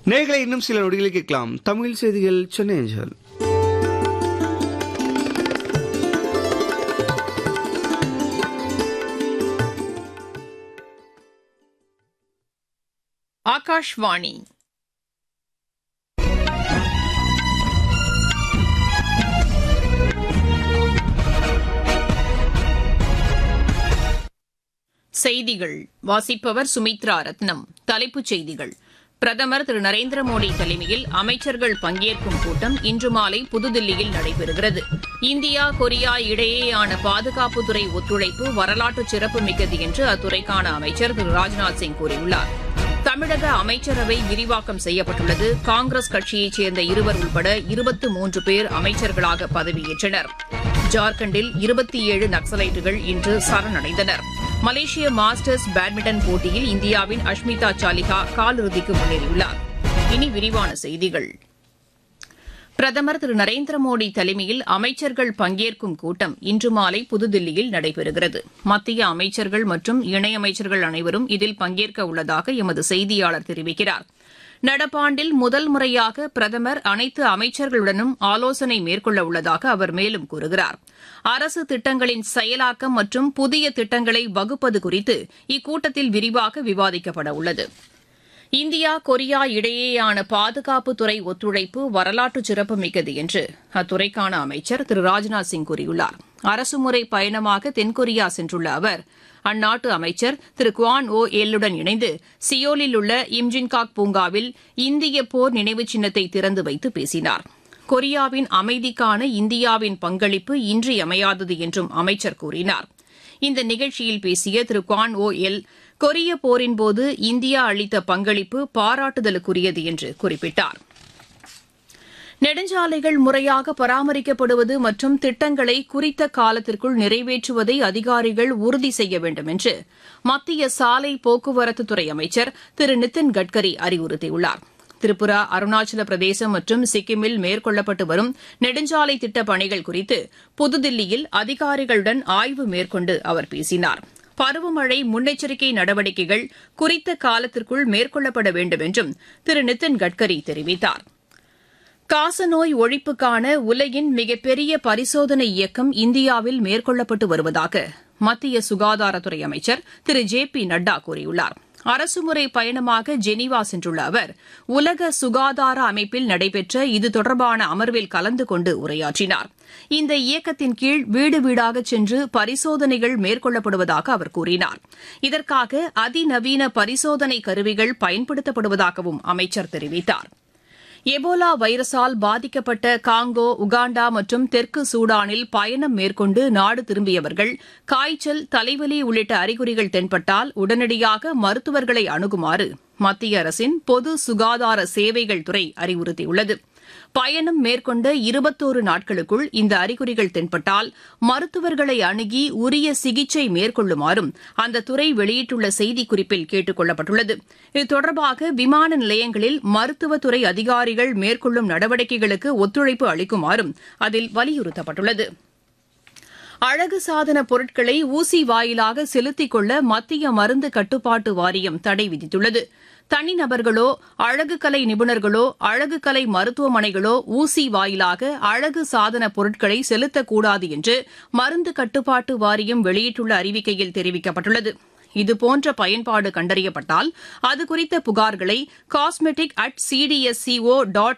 நேர்களை இன்னும் சில நொடிகளை கேட்கலாம் தமிழ் செய்திகள் சென்னை அஞ்சல் ஆகாஷ்வாணி செய்திகள் வாசிப்பவர் சுமித்ரா ரத்னம் தலைப்புச் செய்திகள் பிரதமர் திரு நரேந்திர மோடி தலைமையில் அமைச்சர்கள் பங்கேற்கும் கூட்டம் இன்று மாலை புதுதில்லியில் நடைபெறுகிறது இந்தியா கொரியா இடையேயான பாதுகாப்புத்துறை ஒத்துழைப்பு வரலாற்று சிறப்புமிக்கது என்று அத்துறைக்கான அமைச்சர் திரு ராஜ்நாத் சிங் கூறியுள்ளார் தமிழக அமைச்சரவை விரிவாக்கம் செய்யப்பட்டுள்ளது காங்கிரஸ் கட்சியைச் சேர்ந்த இருவர் உட்பட இருபத்து மூன்று பேர் அமைச்சர்களாக பதவியேற்றனர் ஜார்க்கண்டில் இருபத்தி ஏழு நக்சலைட்டுகள் இன்று சரணடைந்தனர் மலேசிய மாஸ்டர்ஸ் பேட்மிண்டன் போட்டியில் இந்தியாவின் அஷ்மிதா சாலிகா காலிறுதிக்கு முன்னேறியுள்ளார் இனி விரிவான செய்திகள் பிரதமர் திரு நரேந்திர மோடி தலைமையில் அமைச்சர்கள் பங்கேற்கும் கூட்டம் இன்று மாலை புதுதில்லியில் நடைபெறுகிறது மத்திய அமைச்சர்கள் மற்றும் இணையமைச்சர்கள் அனைவரும் இதில் பங்கேற்க உள்ளதாக எமது செய்தியாளர் தெரிவிக்கிறார் நடப்பாண்டில் முதல் முறையாக பிரதமர் அனைத்து அமைச்சர்களுடனும் ஆலோசனை மேற்கொள்ள உள்ளதாக அவர் மேலும் கூறுகிறார் அரசு திட்டங்களின் செயலாக்கம் மற்றும் புதிய திட்டங்களை வகுப்பது குறித்து இக்கூட்டத்தில் விரிவாக விவாதிக்கப்பட உள்ளது இந்தியா கொரியா இடையேயான பாதுகாப்புத்துறை ஒத்துழைப்பு வரலாற்று சிறப்புமிக்கது என்று அத்துறைக்கான அமைச்சர் திரு ராஜ்நாத் சிங் கூறியுள்ளார் அரசுமுறை பயணமாக தென்கொரியா சென்றுள்ள அவர் அந்நாட்டு அமைச்சர் திரு குவான் ஓ ஏல்லுடன் இணைந்து சியோலில் உள்ள இம்ஜின்காக் பூங்காவில் இந்திய போர் நினைவு சின்னத்தை திறந்து வைத்து பேசினார் கொரியாவின் அமைதிக்கான இந்தியாவின் பங்களிப்பு இன்றியமையாதது என்றும் அமைச்சர் கூறினார் இந்த நிகழ்ச்சியில் பேசிய திரு குவான் ஓ எல் கொரிய போரின்போது இந்தியா அளித்த பங்களிப்பு பாராட்டுதலுக்குரியது என்று குறிப்பிட்டார் நெடுஞ்சாலைகள் முறையாக பராமரிக்கப்படுவது மற்றும் திட்டங்களை குறித்த காலத்திற்குள் நிறைவேற்றுவதை அதிகாரிகள் உறுதி செய்ய வேண்டும் என்று மத்திய சாலை போக்குவரத்துத்துறை அமைச்சர் திரு நிதின் கட்கரி அறிவுறுத்தியுள்ளார் திரிபுரா அருணாச்சல பிரதேசம் மற்றும் சிக்கிமில் மேற்கொள்ளப்பட்டு வரும் நெடுஞ்சாலை திட்டப் பணிகள் குறித்து புதுதில்லியில் அதிகாரிகளுடன் ஆய்வு மேற்கொண்டு அவர் பேசினார் பருவமழை முன்னெச்சரிக்கை நடவடிக்கைகள் குறித்த காலத்திற்குள் மேற்கொள்ளப்பட வேண்டும் என்றும் திரு நிதின் கட்கரி தெரிவித்தார் காசநோய் ஒழிப்புக்கான உலகின் மிகப்பெரிய பரிசோதனை இயக்கம் இந்தியாவில் மேற்கொள்ளப்பட்டு வருவதாக மத்திய சுகாதாரத்துறை அமைச்சர் திரு ஜே பி நட்டா கூறியுள்ளார் அரசுமுறை பயணமாக ஜெனீவா சென்றுள்ள அவர் உலக சுகாதார அமைப்பில் நடைபெற்ற இது தொடர்பான அமர்வில் கலந்து கொண்டு உரையாற்றினார் இந்த இயக்கத்தின் கீழ் வீடு வீடாக சென்று பரிசோதனைகள் மேற்கொள்ளப்படுவதாக அவர் கூறினார் இதற்காக அதிநவீன பரிசோதனை கருவிகள் பயன்படுத்தப்படுவதாகவும் அமைச்சர் தெரிவித்தார் எபோலா வைரஸால் பாதிக்கப்பட்ட காங்கோ உகாண்டா மற்றும் தெற்கு சூடானில் பயணம் மேற்கொண்டு நாடு திரும்பியவர்கள் காய்ச்சல் தலைவலி உள்ளிட்ட அறிகுறிகள் தென்பட்டால் உடனடியாக மருத்துவர்களை அணுகுமாறு மத்திய அரசின் பொது சுகாதார சேவைகள் துறை அறிவுறுத்தியுள்ளது பயணம் மேற்கொண்ட இருபத்தோரு நாட்களுக்குள் இந்த அறிகுறிகள் தென்பட்டால் மருத்துவர்களை அணுகி உரிய சிகிச்சை மேற்கொள்ளுமாறும் அந்த துறை வெளியிட்டுள்ள செய்திக்குறிப்பில் கேட்டுக் கொள்ளப்பட்டுள்ளது இது தொடர்பாக விமான நிலையங்களில் மருத்துவத்துறை அதிகாரிகள் மேற்கொள்ளும் நடவடிக்கைகளுக்கு ஒத்துழைப்பு அளிக்குமாறும் அதில் வலியுறுத்தப்பட்டுள்ளது அழகு சாதன பொருட்களை ஊசி வாயிலாக செலுத்திக் கொள்ள மத்திய மருந்து கட்டுப்பாட்டு வாரியம் தடை விதித்துள்ளது தனிநபர்களோ அழகு கலை நிபுணர்களோ அழகு கலை மருத்துவமனைகளோ ஊசி வாயிலாக அழகு சாதன பொருட்களை செலுத்தக்கூடாது என்று மருந்து கட்டுப்பாட்டு வாரியம் வெளியிட்டுள்ள அறிவிக்கையில் தெரிவிக்கப்பட்டுள்ளது இதுபோன்ற பயன்பாடு கண்டறியப்பட்டால் அது குறித்த புகார்களை காஸ்மெட்டிக் அட் சிடிஎஸ்சிஓ டாட்